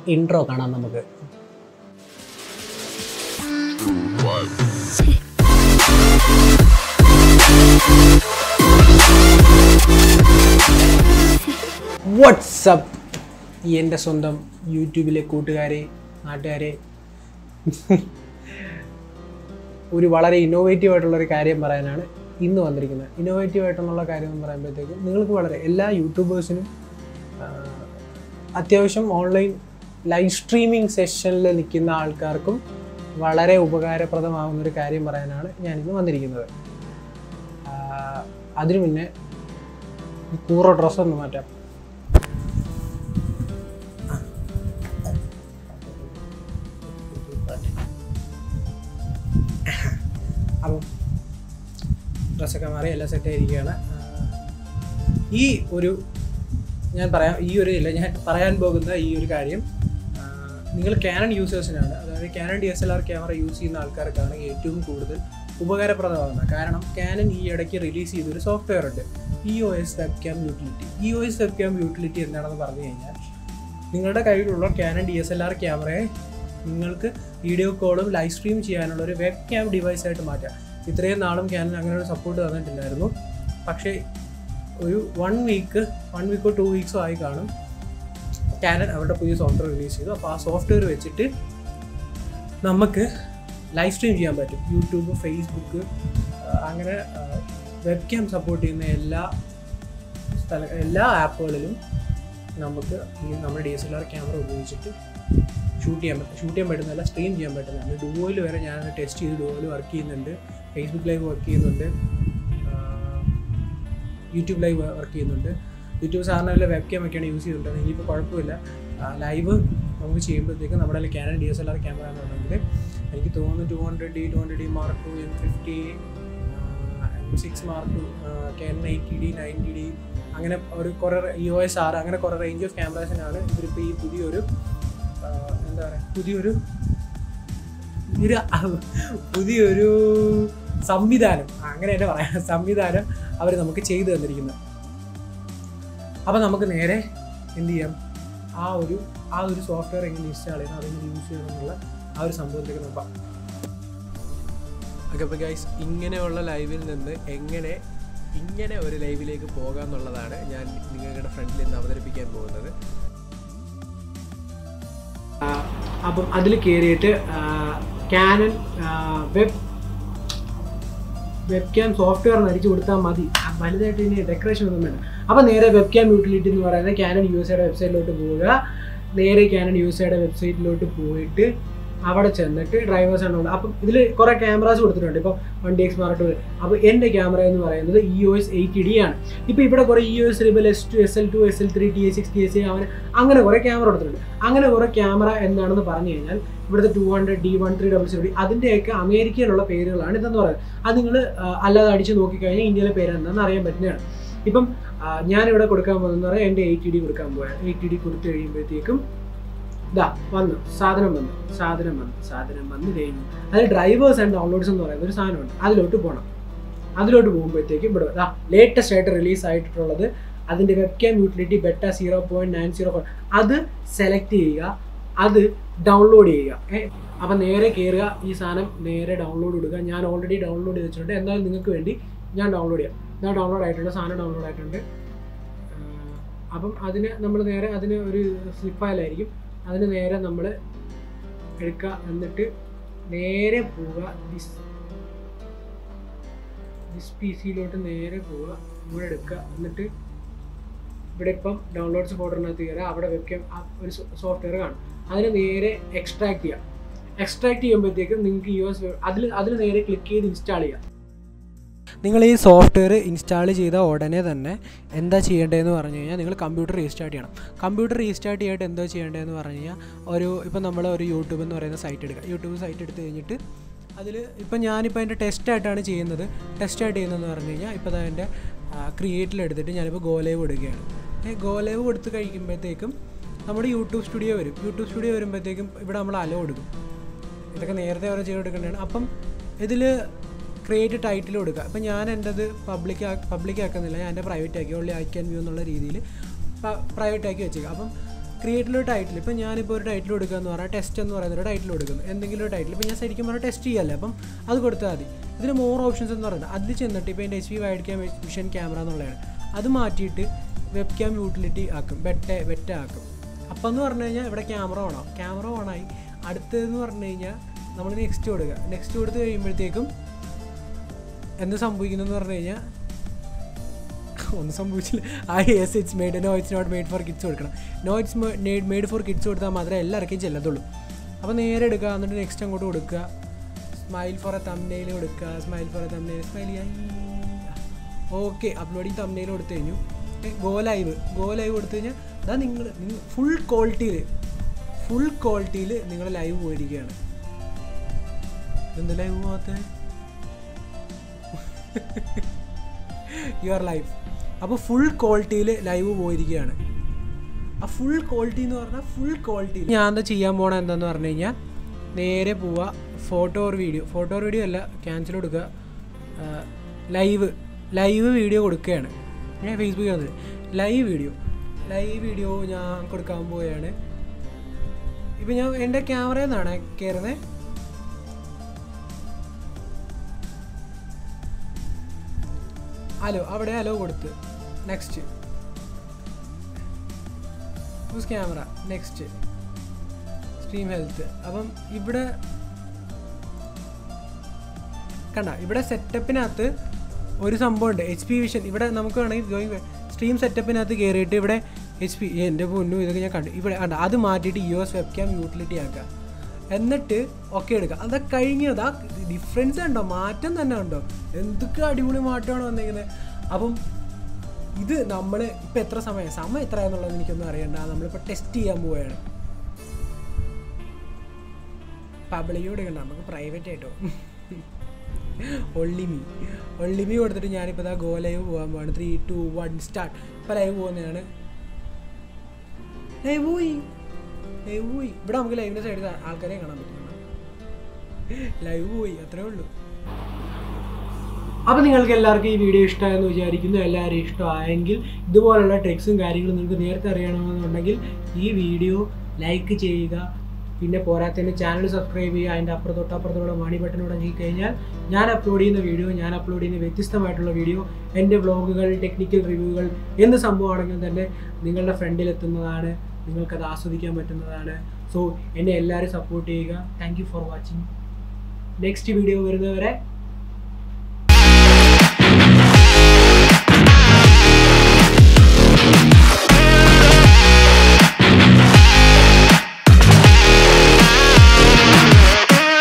intro കാണാം നമുക്ക് WhatsApp എൻ്റെ സ്വന്തം യൂട്യൂബിലെ കൂട്ടുകാരെ നാട്ടുകാരെ ഒരു വളരെ ഇന്നോവേറ്റീവ് ആയിട്ടുള്ള ഒരു കാര്യം പറയാനാണ് ഇന്ന് വന്നിരിക്കുന്നത് ഇന്നോവേറ്റീവ് ആയിട്ടുള്ള കാര്യം എന്ന് പറയുമ്പോഴത്തേക്കും നിങ്ങൾക്ക് വളരെ എല്ലാ യൂട്യൂബേഴ്സിനും ആ, അത്യാവശ്യം ഓൺലൈൻ ലൈവ് സ്ട്രീമിംഗ് സെഷനിൽ നിൽക്കുന്ന ആൾക്കാർക്കും വളരെ ഉപകാരപ്രദമാകുന്ന ഒരു കാര്യം പറയാനാണ് ഞാനിന്ന് വന്നിരിക്കുന്നത് ആ, അതിനു മുന്നേ ഈ കൂറ ഡ്രസ്സ് ഒന്ന് മാറ്റാം അപ്പം ഡ്രസ്സൊക്കെ മാറി എല്ലാം സെറ്റ് ആയിരിക്കുകയാണ് ഈ ഒരു ഞാൻ പറയാം ഈ ഒരു ഇല്ല ഞാൻ പറയാൻ പോകുന്ന ഈ ഒരു കാര്യം ആ, നിങ്ങൾ ക്യാനൺ യൂസേഴ്സിനാണ് അതായത് Canon D S L R camera use ചെയ്യുന്ന ആൾക്കാർക്കാണ് ഏറ്റവും കൂടുതൽ ഉപകാരപ്രദമാകുന്നത് കാരണം ക്യാനൺ ഈ ഇടയ്ക്ക് റിലീസ് ചെയ്തൊരു സോഫ്റ്റ്വെയർ ഉണ്ട് E O S web cam utility E O S web cam utility എന്താണെന്ന് പറഞ്ഞു കഴിഞ്ഞാൽ നിങ്ങളുടെ കയ്യിലുള്ള Canon D S L R ക്യാമറയെ നിങ്ങൾക്ക് വീഡിയോ കോളും ലൈവ് സ്ട്രീം ചെയ്യാനുള്ള ഒരു വെബ് ക്യാം ഡിവൈസ് ആയിട്ട് മാറ്റാം ഇത്രയും നാളും ക്യാനൺ അങ്ങനെ ഒരു സപ്പോർട്ട് തന്നിട്ടില്ലായിരുന്നു പക്ഷേ ഒരു വൺ വീക്ക് വൺ വീക്കോ ടു വീക്സോ ആയി കാണും ക്യാനൺ അവരുടെ പുതിയ സോഫ്റ്റ്വെയർ റിലീസ് ചെയ്തു അപ്പോൾ ആ സോഫ്റ്റ്വെയർ വെച്ചിട്ട് നമുക്ക് ലൈവ് സ്ട്രീം ചെയ്യാൻ പറ്റും യൂട്യൂബ് ഫേസ്ബുക്ക് അങ്ങനെ വെബ് ക്യാം സപ്പോർട്ട് ചെയ്യുന്ന എല്ലാ സ്ഥല എല്ലാ ആപ്പുകളിലും നമുക്ക് ഈ നമ്മുടെ D S L R camera ഉപയോഗിച്ചിട്ട് ഷൂട്ട് ചെയ്യാൻ പറ്റും ഷൂട്ട് ചെയ്യാൻ പറ്റുന്നതല്ല സ്ട്രീം ചെയ്യാൻ പറ്റുന്നതാണ് ഡുവോയിൽ വരെ ഞാൻ ടെസ്റ്റ് ചെയ്ത് ഡുവോയിൽ വർക്ക് ചെയ്യുന്നുണ്ട് ഫേസ്ബുക്ക് ലൈവ് വർക്ക് ചെയ്യുന്നുണ്ട് യൂട്യൂബ് ലൈവ് വർക്ക് ചെയ്യുന്നുണ്ട് യൂട്യൂബ് സാറിന് വെബ് ക്യാം ഒക്കെയാണ് യൂസ് ചെയ്തിട്ടുള്ളത് ഇനിയിപ്പോൾ കുഴപ്പമില്ല ലൈവ് നമുക്ക് ചെയ്യുമ്പോഴത്തേക്കും നമ്മുടെ Canon D S L R camera എന്നുണ്ടെങ്കിൽ എനിക്ക് തോന്നുന്നു two hundred D two hundred D mark two M fifty M six mark two കെൻ എയ്റ്റി ഡി നയൻറ്റി ഡി അങ്ങനെ ഒരു കുറേ ഇ ഒ എസ് ആർ അങ്ങനെ കുറേ റേഞ്ച് ഓഫ് ക്യാമറാസിനാണ് ഇവരിപ്പോൾ ഈ പുതിയൊരു ആ, എന്താ പറയുക പുതിയൊരു ഒരു പുതിയൊരു സംവിധാനം അങ്ങനെ തന്നെ പറയാം സംവിധാനം അവർ നമുക്ക് ചെയ്തു തന്നിരിക്കുന്നത് അപ്പോൾ നമുക്ക് നേരെ എന്ത് ചെയ്യാം ആ ഒരു ആ ഒരു സോഫ്റ്റ്വെയർ എങ്ങനെ ഇൻസ്റ്റാൾ ചെയ്യണം അതെങ്ങനെ യൂസ് ചെയ്യണം എന്നുള്ള ആ ഒരു സംഭവത്തിലേക്ക് നോക്കാം ഓക്കെ അപ്പോൾ ഗൈസ് ഇങ്ങനെയുള്ള ലൈവിൽ നിന്ന് എങ്ങനെ ഇങ്ങനെ ഒരു ലൈവിലേക്ക് പോകാം എന്നുള്ളതാണ് ഞാൻ നിങ്ങളുടെ ഫ്രണ്ടിൽ നിന്ന് അവതരിപ്പിക്കാൻ പോകുന്നത് അപ്പം അതിൽ കയറിയിട്ട് Canon web web cam software അടിച്ചു കൊടുത്താൽ മതി ആ, വലുതായിട്ട് ഇനി ഡെക്കറേഷൻ ഒന്നും വേണ്ട അപ്പോൾ നേരെ വെബ് ക്യാം യൂട്ടിലിറ്റി എന്ന് പറയുന്നത് ക്യാനൻ യു എസ് എയുടെ വെബ്സൈറ്റിലോട്ട് പോവുക നേരെ ക്യാനൻ യു എസ് എയുടെ വെബ്സൈറ്റിലോട്ട് പോയിട്ട് അവിടെ ചെന്നിട്ട് ഡ്രൈവേഴ്സ് ആണ് ഉള്ളത് അപ്പം ഇതിൽ കുറേ ക്യാമറാസ് കൊടുത്തിട്ടുണ്ട് ഇപ്പോൾ വൺ ഡി എക്സ് മാർട്ട് അപ്പോൾ എൻ്റെ ക്യാമറ എന്ന് പറയുന്നത് E O S eight D ആണ് ഇപ്പോൾ ഇവിടെ കുറേ E O S rebel S two S L two S L three T S six T S അങ്ങനെ അങ്ങനെ കുറേ ക്യാമറ കൊടുത്തിട്ടുണ്ട് അങ്ങനെ കുറേ ക്യാമറ എന്താണെന്ന് പറഞ്ഞു കഴിഞ്ഞാൽ ഇവിടുത്തെ two hundred D one three double zero D അതിൻ്റെയൊക്കെ അമേരിക്കയിലുള്ള പേരുകളാണ് ഇതെന്ന് പറയുന്നത് അത് നിങ്ങൾ അല്ലാതെ അടിച്ച് നോക്കിക്കഴിഞ്ഞാൽ ഇന്ത്യയിലെ പേര് എന്താണെന്ന് അറിയാൻ പറ്റുന്നതാണ് ഇപ്പം ആ, ഞാനിവിടെ കൊടുക്കാൻ പോകുന്നത് പറയാൻ എൻ്റെ എയ്റ്റ് ഡി കൊടുക്കാൻ പോയാണ് എയ്റ്റ് ഡി കൊടുത്തു കഴിയുമ്പോഴത്തേക്കും ഇതാ വന്നു സാധനം വന്നു സാധനം വന്നു സാധനം വന്നു കഴിഞ്ഞു അതിൽ ഡ്രൈവേഴ്സ് ആൻഡ് ഡൗൺലോഡ്സ് എന്ന് പറയുന്ന ഒരു സാധനമുണ്ട് അതിലോട്ട് പോകണം അതിലോട്ട് പോകുമ്പോഴത്തേക്കും ഇവിടെ ഇതാ ലേറ്റസ്റ്റ് ആയിട്ട് റിലീസ് ആയിട്ടുള്ളത് അതിൻ്റെ web cam utility beta zero point nine zero four അത് സെലക്ട് ചെയ്യുക അത് ഡൗൺലോഡ് ചെയ്യുക ഏ അപ്പം നേരെ കയറുക ഈ സാധനം നേരെ ഡൗൺലോഡ് കൊടുക്കുക ഞാൻ ഓൾറെഡി ഡൗൺലോഡ് ചെയ്ത് വെച്ചിട്ടുണ്ട് എന്തായാലും നിങ്ങൾക്ക് വേണ്ടി ഞാൻ ഡൗൺലോഡ് ചെയ്യാം ഞാൻ ഡൗൺലോഡ് ആയിട്ടുണ്ട് സാധനം ഡൗൺലോഡ് ആയിട്ടുണ്ട് ആ, അപ്പം അതിന് നമ്മൾ നേരെ അതിന് ഒരു സ്ലിപ്പ് ഫയലായിരിക്കും അതിന് നേരെ നമ്മൾ എടുക്കുക എന്നിട്ട് നേരെ പോവുക ദിസ് ദിസ് പി സിയിലോട്ട് നേരെ പോവുക ഇവിടെ എടുക്കുക എന്നിട്ട് ഇവിടെ ഇപ്പം ഡൗൺലോഡ്സ് ഫോൾഡറിനകത്ത് കയറുക അവിടെ വെബ്കാം ഒരു സോഫ്റ്റ്വെയർ കാണും അതിന് നേരെ എക്സ്ട്രാക്ട് ചെയ്യാം എക്സ്ട്രാക്ട് ചെയ്യുമ്പോഴത്തേക്കും നിങ്ങൾക്ക് യു എസ് അതിൽ അതിൽ നേരെ ക്ലിക്ക് ചെയ്ത് ഇൻസ്റ്റാൾ ചെയ്യാം നിങ്ങൾ ഈ സോഫ്റ്റ്വെയർ ഇൻസ്റ്റാൾ ചെയ്ത ഉടനെ തന്നെ എന്താ ചെയ്യേണ്ടതെന്ന് പറഞ്ഞു കഴിഞ്ഞാൽ നിങ്ങൾ കമ്പ്യൂട്ടർ റീസ്റ്റാർട്ട് ചെയ്യണം കമ്പ്യൂട്ടർ റീസ്റ്റാർട്ട് ചെയ്യാനായിട്ട് എന്താ ചെയ്യേണ്ടതെന്ന് പറഞ്ഞു കഴിഞ്ഞാൽ ഒരു ഇപ്പം നമ്മൾ ഒരു യൂട്യൂബ് എന്ന് പറയുന്ന സൈറ്റ് എടുക്കുക യൂട്യൂബ് സൈറ്റ് എടുത്ത് കഴിഞ്ഞിട്ട് അതിൽ ഇപ്പം ഞാനിപ്പോൾ എൻ്റെ ടെസ്റ്റായിട്ടാണ് ചെയ്യുന്നത് ടെസ്റ്റായിട്ട് ചെയ്യുന്നതെന്ന് പറഞ്ഞു കഴിഞ്ഞാൽ ഇപ്പോൾ അതിൻ്റെ ക്രിയേറ്റിൽ എടുത്തിട്ട് ഞാനിപ്പോൾ ഗോ ലൈവ് കൊടുക്കുകയാണ് ഗോ ലൈവ് കൊടുത്ത് കഴിക്കുമ്പോഴത്തേക്കും നമ്മുടെ യൂട്യൂബ് സ്റ്റുഡിയോ വരും യൂട്യൂബ് സ്റ്റുഡിയോ വരുമ്പോഴത്തേക്കും ഇവിടെ നമ്മൾ അലോ കൊടുക്കും ഇതൊക്കെ നേരത്തെ അവർ ചെയ്ത് കൊടുക്കേണ്ടതാണ് അപ്പം ഇതിൽ ക്രിയേറ്റ് ടൈറ്റിൽ കൊടുക്കുക അപ്പം ഞാൻ എൻ്റെത് പബ്ലിക് പബ്ലിക് ആക്കുന്നില്ല ഞാൻ എൻ്റെ പ്രൈവറ്റ് ആക്കി ഓൺലി ഐ ക്യാൻ വ്യൂ എന്നുള്ള രീതിയിൽ പ്രൈവറ്റ് ആക്കി വെച്ചേക്കാം അപ്പം ക്രിയേറ്റിലൊരു ടൈറ്റിൽ ഇപ്പം ഞാനിപ്പോൾ ഒരു ടൈറ്റിൽ കൊടുക്കുക എന്ന് പറഞ്ഞാൽ ടെസ്റ്റ് എന്ന് പറയുന്ന ഒരു ടൈറ്റിൽ കൊടുക്കുന്നു എന്തെങ്കിലും ഒരു ടൈറ്റിൽ ഇപ്പം ഞാൻ ശരിക്കും പറഞ്ഞാൽ ടെസ്റ്റ് ചെയ്യല്ലേ അപ്പം അത് കൊടുത്താൽ മതി ഇതിന് മോർ ഓപ്ഷൻസ് എന്ന് പറയുന്നത് അതിൽ ചെന്നിട്ട് ഇപ്പോൾ എൻ്റെ H P wide cam vision camera എന്നുള്ളതാണ് അത് മാറ്റിയിട്ട് വെബ് ക്യാം യൂട്ടിലിറ്റി ആക്കും ബെറ്റ ബെറ്റ ആക്കും അപ്പം എന്ന് പറഞ്ഞു കഴിഞ്ഞാൽ ഇവിടെ ക്യാമറ ഓണാവും ക്യാമറ ഓണായി അടുത്തതെന്ന് പറഞ്ഞു കഴിഞ്ഞാൽ നമ്മൾ നെക്സ്റ്റ് കൊടുക്കുക നെക്സ്റ്റ് കൊടുത്ത് കഴിയുമ്പോഴത്തേക്കും എന്ത് സംഭവിക്കുന്നു പറഞ്ഞു കഴിഞ്ഞാൽ ഒന്നും സംഭവിച്ചില്ല ആ yes it's made no it's not made for kids കൊടുക്കണം no it's made for kids കൊടുത്താൽ മാത്രമേ എല്ലാവർക്കും ചെല്ലത്തുള്ളൂ അപ്പോൾ നേരെ എടുക്കുക എന്നിട്ട് നെക്സ്റ്റ് അങ്ങോട്ട് കൊടുക്കുക സ്മൈൽ ഫോർ എ തമ്നെയിൽ കൊടുക്കുക smile for a thumbnail smile ചെയ്യാൻ ഓക്കെ അപ്ലോഡിങ് തമ്നെയിൽ കൊടുത്തു കഴിഞ്ഞു ഗോ ലൈവ് ഗോ ലൈവ് കൊടുത്തു കഴിഞ്ഞാൽ അതാ നിങ്ങൾ ഫുൾ ക്വാളിറ്റിയിൽ ഫുൾ ക്വാളിറ്റിയിൽ നിങ്ങൾ ലൈവ് പോയിരിക്കുകയാണ് എന്ത് ലൈവ് പോകാത്ത യുവർ ലൈഫ് അപ്പോൾ ഫുൾ ക്വാളിറ്റിയിൽ ലൈവ് പോയിരിക്കുകയാണ് ആ ഫുൾ ക്വാളിറ്റി എന്ന് പറഞ്ഞാൽ ഫുൾ ക്വാളിറ്റി ഞാൻ എന്താ ചെയ്യാൻ പോണ എന്താന്ന് പറഞ്ഞു കഴിഞ്ഞാൽ നേരെ പോവുക photo or video photo or video അല്ല ക്യാൻസൽ കൊടുക്കുക ലൈവ് ലൈവ് വീഡിയോ കൊടുക്കുകയാണ് ഞാൻ ഫേസ്ബുക്കിൽ വന്നത് ലൈവ് വീഡിയോ ലൈവ് വീഡിയോ ഞാൻ കൊടുക്കാൻ പോവുകയാണ് ഇപ്പം ഞാൻ എൻ്റെ ക്യാമറയിൽ നിന്നാണ് കയറുന്നത് ഹലോ അവിടെ ഹലോ കൊടുത്ത് next use camera next stream health അപ്പം ഇവിടെ കണ്ട ഇവിടെ സെറ്റപ്പിനകത്ത് ഒരു സംഭവമുണ്ട് എച്ച് പി വിഷൻ ഇവിടെ നമുക്ക് വേണമെങ്കിൽ ഗോയിങ് സ്ട്രീം സെറ്റപ്പിനകത്ത് കയറിയിട്ട് ഇവിടെ എച്ച് പി എൻ്റെ പൊന്നു ഇതൊക്കെ ഞാൻ കണ്ടു ഇവിടെ കണ്ട അത് മാറ്റിയിട്ട് U S web cam utility ആക്കുക എന്നിട്ട് ഒക്കെ എടുക്കുക അതൊക്കെ കഴിഞ്ഞത് ആ ഡിഫറൻസ് ഉണ്ടോ മാറ്റം തന്നെ ഉണ്ടോ എന്തൊക്കെ അടിപൊളി മാറ്റമാണ് വന്നിരിക്കുന്നത് അപ്പം ഇത് നമ്മൾ ഇപ്പം എത്ര സമയം സമയം എത്ര എന്നുള്ളത് എനിക്കൊന്നും അറിയണ്ട നമ്മളിപ്പോൾ ടെസ്റ്റ് ചെയ്യാൻ പോവുകയാണ് പബ്ലിക്കോട് കണ്ട നമുക്ക് പ്രൈവറ്റ് ആയിട്ടോ ഒള്ളിമി ഒള്ളിമി കൊടുത്തിട്ട് ഞാനിപ്പോൾ ഇതാ ഗോ ലൈവ് പോകാൻ പോവാണ് ത്രീ ടു വൺ സ്റ്റാർട്ട് ഇപ്പോൾ ലൈവ് പോകുന്നതാണ് ലൈവ് പോയി ലൈവ് പോയി ഇവിടെ നമുക്ക് ലൈവിൻ്റെ സൈഡിൽ ആൾക്കാരെ കാണാൻ പറ്റുന്നുണ്ട് ലൈവ് പോയി അത്രേ ഉള്ളൂ അപ്പോൾ നിങ്ങൾക്ക് എല്ലാവർക്കും ഈ വീഡിയോ ഇഷ്ടമായെന്ന് വിചാരിക്കുന്നു എല്ലാവരും ഇഷ്ടമായെങ്കിൽ ഇതുപോലുള്ള ട്രിക്സും കാര്യങ്ങളും നിങ്ങൾക്ക് നേരത്തെ അറിയണമെന്നുണ്ടെങ്കിൽ ഈ വീഡിയോ ലൈക്ക് ചെയ്യുക പിന്നെ പോരാത്തതിന് ചാനൽ സബ്സ്ക്രൈബ് ചെയ്യുക അതിൻ്റെ അപ്പുറത്ത് തൊട്ടപ്പുറത്തുള്ള മണി ബട്ടനോട് നീക്കി കഴിഞ്ഞാൽ ഞാൻ അപ്ലോഡ് ചെയ്യുന്ന വീഡിയോ ഞാൻ അപ്ലോഡ് ചെയ്യുന്ന വ്യത്യസ്തമായിട്ടുള്ള വീഡിയോ എൻ്റെ വ്ളോഗുകൾ ടെക്നിക്കൽ റിവ്യൂകൾ എന്ത് സംഭവമാണെങ്കിലും തന്നെ നിങ്ങളുടെ ഫ്രണ്ടിൽ എത്തുന്നതാണ് നിങ്ങൾക്കത് ആസ്വദിക്കാൻ പറ്റുന്നതാണ് സോ എന്നെ എല്ലാവരും സപ്പോർട്ട് ചെയ്യുക thank you for watching next video വരുന്നവരെ